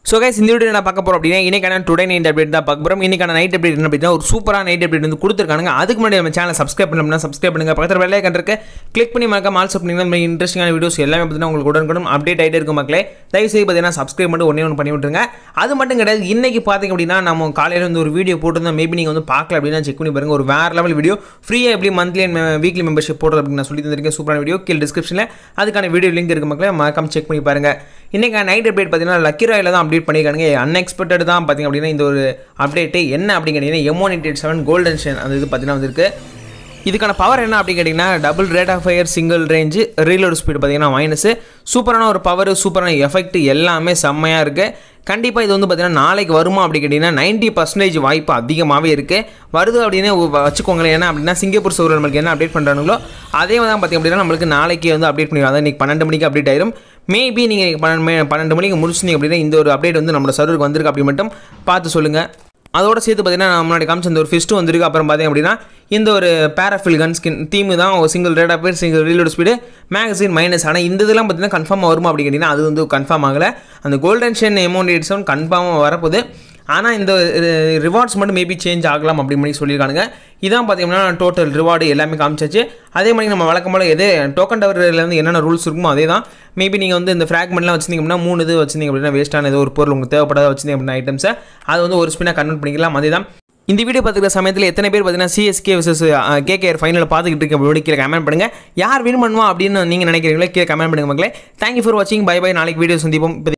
so guys இந்த video என்ன பார்க்க போகிறோம் அப்படின்னா இன்னைக்கான டுடே நைட் அப்டேட் தான் பார்க்க போகிறோம் இன்னைக்கான நைட் அப்டேட் என்ன அப்படின்னா ஒரு சூப்பரான நைட் அப்டேட் வந்து கொடுத்துருக்காங்க அதுக்கு முன்னாடி நம்ம சேனல் சப்ஸ்கிரைப் பண்ணோம்னா சப்ஸ்கிரைப் பண்ணுங்க பக்கத்தில் வெள்ளையை கண்டிருக்கு கிளிக் பண்ணி மறக்காம ஆல்சோ பண்ணிங்கன்னா இந்த மாதிரி இன்ட்ரெஸ்டிங்கான வீடியோஸ் எல்லாமே பார்த்தீங்கன்னா உங்களுக்கு உடனுக்குடன் அப்டேட் ஆகிட்டே இருக்கும் மக்களே தயவு செய்து பார்த்தீங்கன்னா சப்ஸ்கிரைப் பண்ணி ஒன்றே ஒன்று பண்ணி விட்டுருங்க அது மட்டும் கிடையாது இன்னைக்கு பார்த்தீங்க அப்படின்னா நம்ம காலையில் வந்து ஒரு வீடியோ போட்டிருந்தோம் மேபி நீங்கள் வந்து பார்க்கல அப்படின்னா செக் பண்ணி பாருங்க ஒரு வேறு லெவல் வீடியோ ஃப்ரீயாக எப்படி மந்த்லி அண்ட் வீக்லி மெம்பர்ஷிப் போடுறது அப்படின்னு நான் சொல்லி தந்திருக்கேன் சூப்பரான வீடியோ கீழ் டிஸ்கிரிப்ஷனில் அதுக்கான வீடியோ லிங்க் இருக்கு மக்களே மறக்காம செக் பண்ணி பாருங்க இன்னைக்கு நைட் அப்டேட் பார்த்தீங்கன்னா லக்கி ராயில் தான் அப்டேட் பண்ணியிருக்காங்க அன்எக்ஸ்பெக்டட் தான் பார்த்தீங்க அப்படின்னா இந்த ஒரு அப்டேட்டு என்ன அப்படின்னு கேட்டிங்கன்னா எமோனிட்டேட் செவன் கோல்டன் ஷன் அந்த இது பார்த்தீங்கன்னா வந்திருக்கு இதுக்கான பவர் என்ன அப்படின்னு கேட்டிங்கன்னா double rate of fire single range reload speed பார்த்தீங்கன்னா மைனஸு சூப்பரான ஒரு பவர் சூப்பரான எஃபெக்ட் எல்லாமே செம்மையாக இருக்குது கண்டிப்பாக இது வந்து பார்த்தீங்கன்னா நாளைக்கு வருமா அப்படி கேட்டிங்கன்னா நைன்ட்டி பர்சன்டேஜ் வாய்ப்பு அதிகமாகவே இருக்குது வருது அப்படின்னு வ- வச்சுக்கோங்களேன் என்ன அப்படின்னா சிங்கப்பூர் சர்வர் நம்மளுக்கு என்ன அப்டேட் பண்ணுறாங்களோ அதே தான் பார்த்திங்க அப்படின்னா நம்மளுக்கு நாளைக்கு வந்து அப்டேட் பண்ணிடுவாங்க அதான் இன்றைக்கி பன்னெண்டு மணிக்கு அப்டேட் ஆயிரும் மேபி நீங்கள் பன்னெண்டு மணி- பன்னெண்டு மணிக்கு முடிச்சிங்க அப்படின்னா இந்த ஒரு அப்டேட் வந்து நம்மளோட சர்வருக்கு வந்திருக்கு அப்படி மட்டும் பார்த்து சொல்லுங்கள் அதோட சேர்த்து பார்த்தீங்கன்னா நான் முன்னாடி காமிச்ச இந்த ஒரு ஃபிஸ்ட்டு வந்திருக்கு அப்புறம் பார்த்தீங்க அப்படின்னா இந்த ஒரு பேராஃபில் கன் ஸ்கின் தீம் தான் ஒரு single rate of single reload speed magazine minus ஆனால் இந்த இதெல்லாம் பார்த்தீங்கன்னா கன்ஃபார்ம் வருமா அப்படி கேட்டிங்கன்னா அது வந்து கன்ஃபார்ம் ஆகலை அந்த கோல்டன் ஷென் எமௌண்ட் எடிஷன் கன்ஃபார்மாக வரப்போகுது ஆனால் இந்த ரிவார்ட்ஸ் மட்டும் மேபி சேஞ்ச் ஆகலாம் அப்படி மாதிரி சொல்லியிருக்கானுங்க இதான் பார்த்தீங்கன்னா டோட்டல் ரிவார்டு எல்லாமே காமிச்சாச்சு அதே மாதிரி நம்ம வழக்கம் போல் எது டோக்கன் டவர்லேருந்து என்னென்ன ரூல்ஸ் இருக்குமோ அதே தான் மேபி நீங்கள் வந்து இந்த ஃப்ராக்மெண்ட்லாம் வச்சிருந்தீங்க அப்படின்னா மூணு இது வச்சிருந்தீங்க அப்படின்னா வேஸ்ட்டான ஏதோ ஒரு பொருள் உங்களுக்கு தேவைப்படாத வச்சிருந்தீங்க அப்படின்னா ஐட்டம்ஸை அது வந்து ஒரு ஸ்பின்னாக கன்வெர்ட் பண்ணிக்கலாம் அதே தான் இந்த வீடியோ பார்த்துக்கிற சமயத்தில் எத்தனை பேர் பார்த்தீங்கன்னா சிஎஸ்கே வர்சஸ் கேகேஆர் ஃபைனல் பார்த்துக்கிட்டு இருக்க அப்படி கீழே கமெண்ட் பண்ணுங்க யார் வின் பண்ணுவா அப்படின்னு நீங்கள் நினைக்கிறீங்களோ கீழே கமெண்ட் பண்ணுங்க மக்களே தேங்க்யூ ஃபார் வாட்சிங் பை பை நாளைக்கு வீடியோ சந்திப்போம் இப்ப